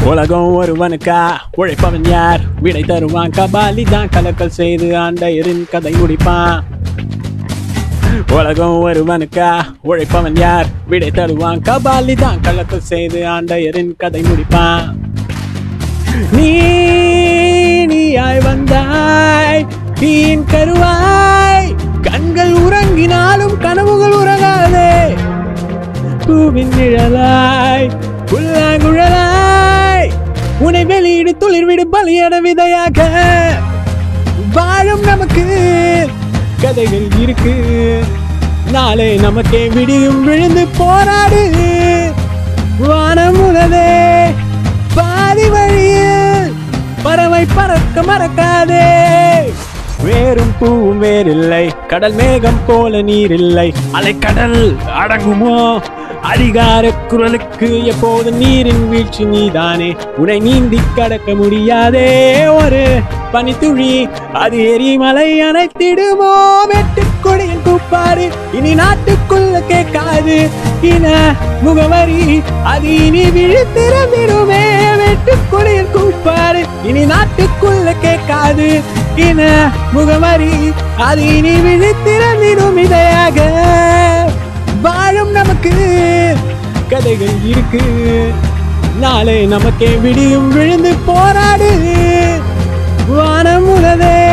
உலகம் ஒருவனுக்கா உழைப்பவன் யார் விடை தருவான் கபாலி தான் கலக்கல் செய்து ஆண்டையரின் கதை முடிப்பான் உலகம் ஒருவனுக்கா உழைப்பவன் யார் விடை தருவான் கபாலி தான் கலக்கல் செய்து ஆண்டையரின் கதை முடிப்பான் நீ நீயாய் வந்தாய் தீன் கருவாய் கண்கள் உறங்கினாலும் கனவுகள் உறங்காதே பூவின் நிழலாய் புல்லாங்குழலாய் உன்னை வெளியிடு துளிர்விடு பலியட விதையாக வாழும் நமக்கு கதைகள் இருக்கு நாளை நமக்கே விடியும் விழுந்து போராடு வானம் உனதே பாதி வழியில் பறவை பறக்க மறக்காதே வேறும் பூவும் வேறில்லை கடல் மேகம் போல நீரில்லை அலைக்கடல் அடங்குமோ அதிகார குரலுக்கு எப்போது நீரின் வீழ்ச்சி நீதானே உன்னை நீந்தி கடக்க முடியாதே ஒரு பனித்துளி அது எரிமலை அணைத்திடுமோ வெட்டுக்கொடியின் கூப்பாடு இனி நாட்டுக்குள்ள கேட்காது இன முகவரி அது இனி விழித்திறந்திடுமே வெட்டுக்கொடியின் கூப்பாடு இனி நாட்டுக்குள்ள கேட்காது இன முகவரி அது இனி விழித்திறந்திடும் இதையாக வாழும் நமக்கு கதைகள் இருக்கு நாளை நமக்கே விடியும் விழுந்து போராடு வானம் உனதே